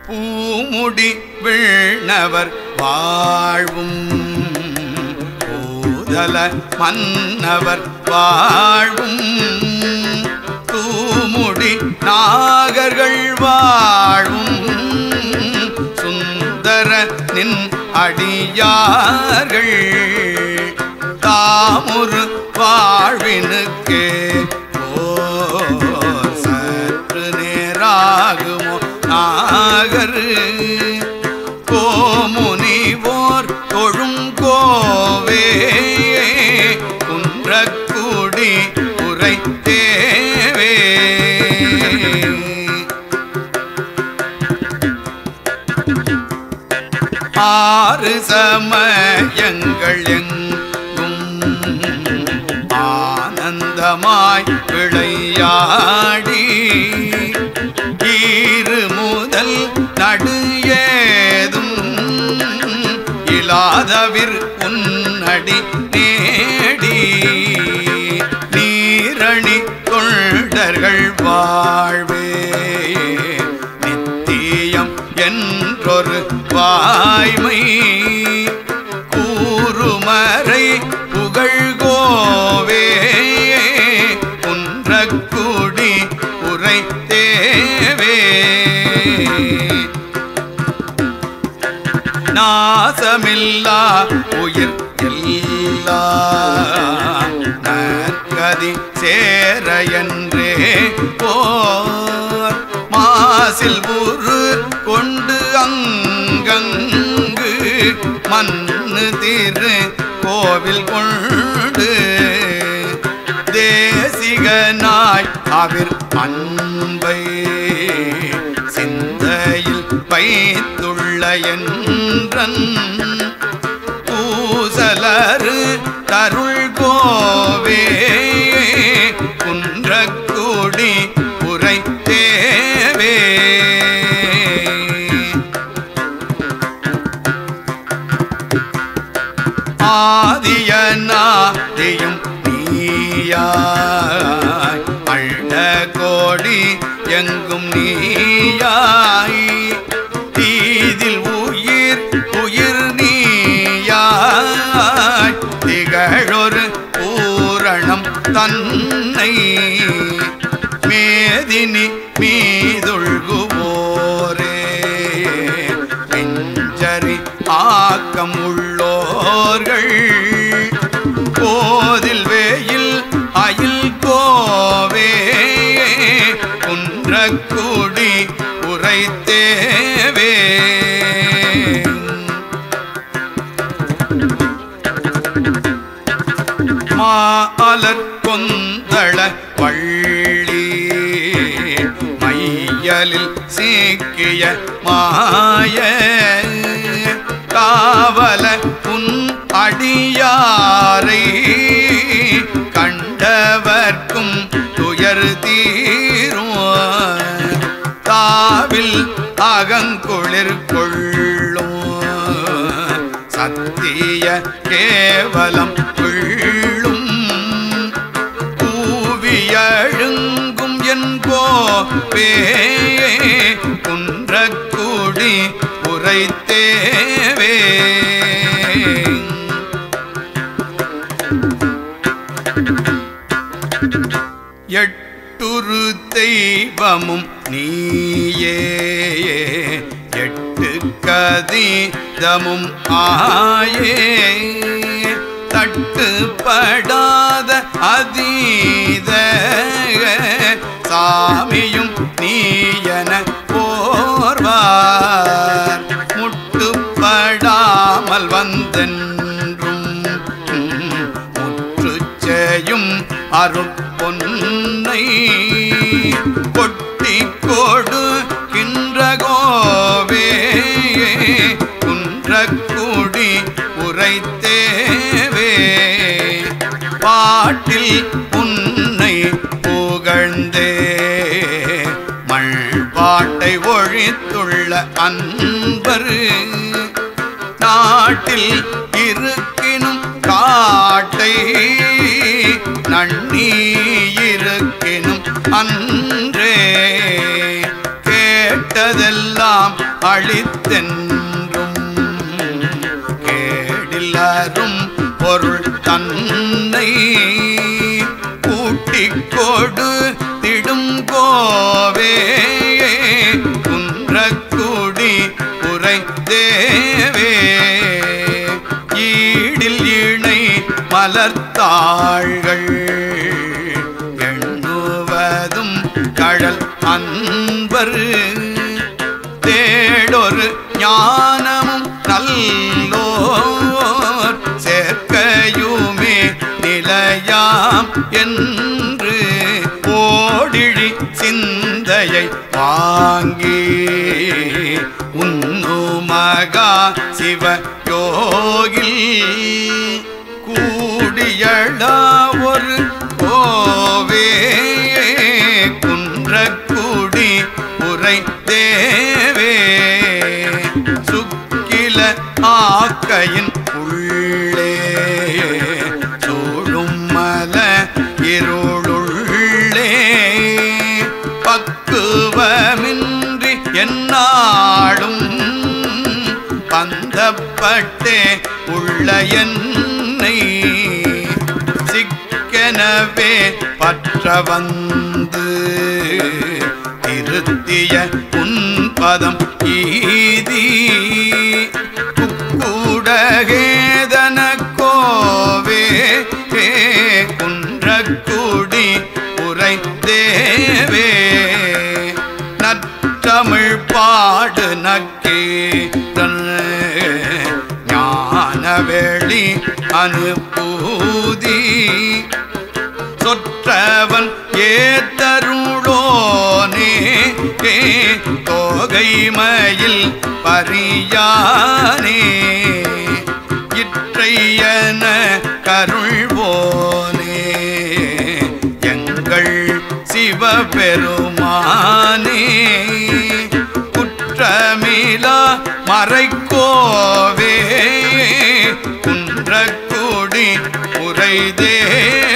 பூமுடி விண்ணவர் வாழ்வும் பூதல மன்னவர் வாழ்வும் தூமுடி நாகர்கள் வாழும் சுந்தர நின் அடியார்கள் தாமுரு வாழ்வினுக்கே ஓர் சற்று நேராகுமோ நாகர் கோமுனிவோர் தொழும் கோவே குன்றக்குடி உரை தேவே ஆறு சமயங்கள் எங்கும் ஆனந்தமாய் விளையாடி ஈறு முதல் நடு ஏதும் இலாதவிர் உன்னடி நேடி நீரணி தொண்டர்கள் வாழ்வே நித்தியம் என்றொரு வாய்மை கூறுமறை புகழ்கோவே குன்றக்குடி உரை தேவே நாசமில்லா உயிர் எல்லாம் நற்கதி சேர என்றே போர் மாசில் உரு கொண்டு அங்கங்கு மண்ணு திரு கோவில் கொண்டு தேசிகனாய் அவிர் அன்பை சிந்தையில் வைத்துள்ள என்றன் பூசலரு தருள் கோவே குன்றக்குடி உரை தேவே ஆதியனாதியும் நீயாய் அண்ட கோடி எங்கும் நீயாய் தீதில் உயிர் உயிர் நீயாய் திகழொரு பூரணம் தன்னை மேதினி மீதுள்குவோரே பெஞ்சரி ஆக்கம் உள்ளோர்கள் கோதில் வேயில் அயில் கோவே குன்றக்குடி உரை தேவே மாலர் கொந்தள வள்ளி மையலில் சீக்கிய மாய காவல உன் அடியாரை கண்டவர்க்கும் துயர் தீரும் தாவில் அகங்குளிர் கொள்ளும் சத்திய கேவலம் கொள்ளும் கூவியழுங்கும் என் கோவே குன்றக்குடி உரை தேவே எட்டுரு தெய்வமும் நீயே எட்டு கதீதமும் ஆயே தட்டுப்படாத அதீத சாமியும் நீயன போர்வார் முட்டுப்படாமல் வந்தென்றும் முற்றுச்செய்யும் அருட்பொன்னை கொட்டி கொடு கின்றகோவே குன்றக்குடி உரைத்தேவே பாட்டில் உன்னை புகழ்ந்தே மண் பாட்டை ஒழித்துள்ள அன்பர் நாட்டில் இருக்கினும் காட்டை நன்னி இருக்கினும் அன்றே கேட்டதெல்லாம் அளித்தென்றும் கேடில்லரும் பொருள் தன்னை கூட்டிக் கொடு திடும் கோவே குன்றக்குடி உரை தேவே ஈடில் இணை மலர்த்தாள்கள் எண்ணுவதும் கடல் அன்பர் தேடொரு ஞானமும் நல்லோர் சேர்க்கையுமே நிலையாம் என்று ஓடிழி சிந்தையை வாங்கி உன்னுமகா சிவ யோகில் கூடியழா ஒரு கோவே குன்றக்குடி உரை தேவே சுக்கில ஆக்கையின் உள்ளே சூழும் மல இருளுள்ளே பக்குவமின்றி என்னாடும் பந்தப்பட்டே உள்ள என்னை சிக்கெனவே பற்ற வந்து திருத்திய உன்பதம் ஈதி குக்குடகேதன கோவே குன்றக்குடி உரை தேவே நற்றமிழ் பாடு நக்கே ஞானவெளி அனுபூதி சொற்றவன் ஏத்தருளோனே ஏ தோகைமயில் பரியானே இற்றையன கருள்வோனே எங்கள் சிவபெருமானே குற்றமிலா மறைக்கோவே குன்றக்குடி உரை தேவே